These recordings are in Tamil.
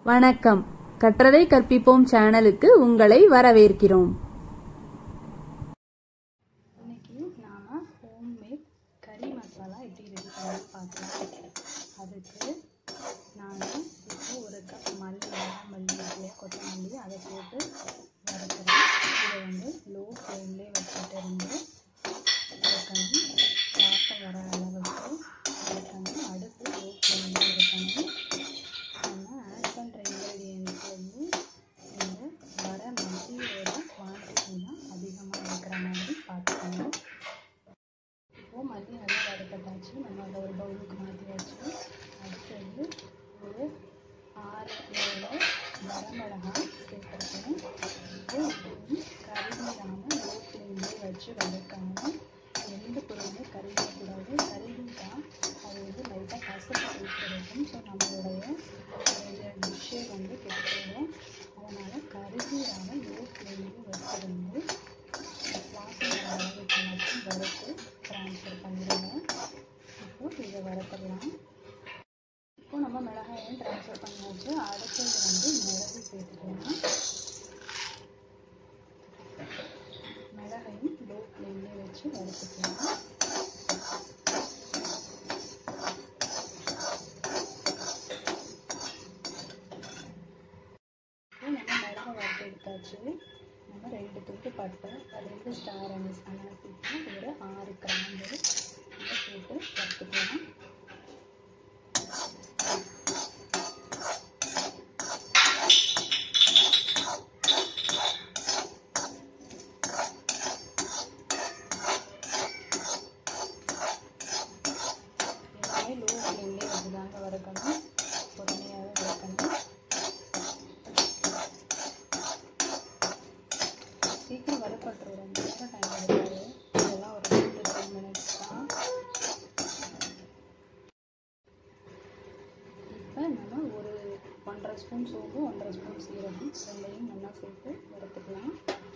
வணக்கம் கற்றதை கற்பிப்போம் சேனலுக்கு உங்களை வரவேற்கிறோம் இன்னைக்கு நாம் ஹோம்மேட் கறி மசாலா எப்படி ரெடி பண்ணி பார்க்கலாம் அதுக்கு நான் இப்போ ஒரு கப் மல்லி மல்லி இல்லையா கொத்தமல்லி அதை போட்டு வறுக்கிறேன் இதை வந்து லோ ஃப்ளேம்லேயே வச்சுட்டு இருந்து வறுக்கணும் வாசம் வர அளவுக்கு வறுக்கணும் அடுப்பு லோ ஃப்ளேம்லேயே இருக்கணும் நம்ம ஆட் பண்ணுற இன்க்ரீடியன்ஸ் வந்து இந்த வர மல்லியோட குவான்டிட்டி தான் அதிகமாக இருக்கிற மாதிரி பார்த்துக்கணும் இப்போது மல்லி நல்லா வறுக்கட்டாச்சு நம்ம அதை ஒரு பவுலுக்கு மாற்றியாச்சு அடுத்து வந்து ஒரு ஆறு ஏழு வரமிளகாய் சேர்த்துருக்கேன் இப்போ கருவிடாமல் லோ ஃப்ளேம்லேயே வச்சு வறுக்கணும் எந்த பொருளுமே கருவிடக்கூடாது கருவிட்டா அது வந்து லைட்டாக கசப்பு கொடுத்துருக்கும் ஸோ நம்மளுடைய டிஷ்ஷே வந்து கெட்டுடும் அதனால் கருவிடாமல் லோ ஃப்ளேம்லேயே வச்சுருந்து வாசனை வர அளவுக்கு மட்டும் வறுத்து ட்ரான்ஸ்ஃபர் பண்ணிடுங்க இப்போ இதை வறுத்துடலாம் இப்போ நம்ம மிளகாயும் ட்ரான்ஸ்ஃபர் பண்ணியாச்சு அடுத்தது வந்து மிளகு சேர்த்துக்கலாம் மிளகையும் லோ ஃப்ளேம்லேயே வச்சு வறுத்துக்கலாம் இப்போ நம்ம மிளகா வறுத்து எடுத்தாச்சு நம்ம ரெண்டு துண்டு பட்டை ரெண்டு ஸ்டார் அனிஸ் அனாசிக்கு ஒரு ஆறு கிராம்பு இதை போட்டு வறுத்துக்கலாம் எல்லாமே லோ ஃப்ளேம்லேயே வச்சு தாங்க வறுக்கணும் பொறுமையாகவே வறுக்கணும் சீக்கிரம் வறுப்பட்டுரும் ரொம்ப நேரம் டைம் எடுக்காது இதெல்லாம் ஒரு டூ டு த்ரீ மினிட்ஸ் தான் இப்போ நம்ம ஒரு ஒன்றரை ஸ்பூன் சோம்பு ஒன்றரை ஸ்பூன் சீரகம் ரெண்டையும் ஒன்றா சேர்த்து வறுத்துக்கலாம்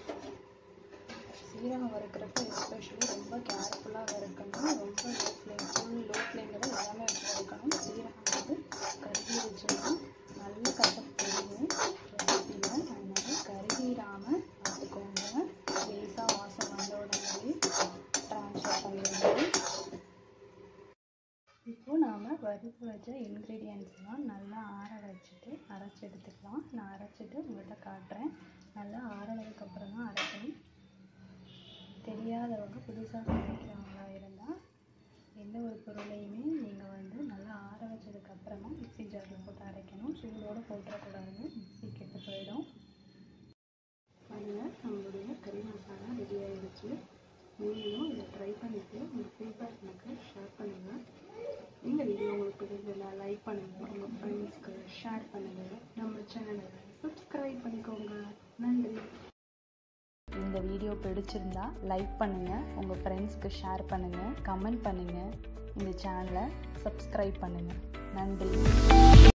சீரகம் வறுக்கிறப்ப எஸ்பெஷலி ரொம்ப கேர்ஃபுல்லாக வறுக்கணும் ரொம்ப லோ ஃப்ளேம் ஃபுல் லோ ஃப்ளேமில் தான் எல்லாமே வச்சு வறுக்கணும் சீரகம் வந்து கருகிருச்சுன்னா நல்ல கசப்பு தெரியும் ரெசிப்பியில் அதனால் கருகிராமல் பார்த்துக்கோங்க லேசாக வாசம் வந்த உடனே ட்ரான்ஸ்ஃபர் பண்ணிடுங்க இப்போது நாம் வறுத்து வச்ச இன்க்ரீடியன்ஸ்லாம் நல்லா ஆற வச்சுட்டு அரைச்சி எடுத்துக்கலாம் நான் அரைச்சிட்டு உங்கள்கிட்ட காட்டுறேன் நல்லா ஆறினதுக்கப்புறம் தான் அரைக்கணும் தெரியாதவங்க புதுசாக சமைக்கிறவங்களா இருந்தால் எந்த ஒரு பொருளையுமே நீங்கள் வந்து நல்லா ஆற வச்சதுக்கப்புறமா மிக்ஸி ஜாரில் போட்டு அரைக்கணும் சூடோடு போட்டுறக்கூடாது மிக்ஸி கெட்டு போயிடும் பாருங்கள் நம்மளுடைய கறி மசாலா ரெடி ஆகிடுச்சு நீங்களும் இதை ட்ரை பண்ணிவிட்டு உங்கள் ஃபீட்பேக் எனக்கு ஷேர் பண்ணுங்கள் இந்த வீடியோ உங்களுக்கு பிடிச்சதில்ல லைக் பண்ணுங்கள் உங்கள் ஃப்ரெண்ட்ஸ்க்கு ஷேர் பண்ணுங்கள் நம்ம சேனலை சப்ஸ்கிரைப் பண்ணிக்கோங்க நன்றி இந்த வீடியோ பிடிச்சிருந்தா லைக் பண்ணுங்கள் உங்கள் ஃப்ரெண்ட்ஸ்க்கு ஷேர் பண்ணுங்கள் கமெண்ட் பண்ணுங்கள் இந்த சேனலை சப்ஸ்கிரைப் பண்ணுங்கள் நன்றி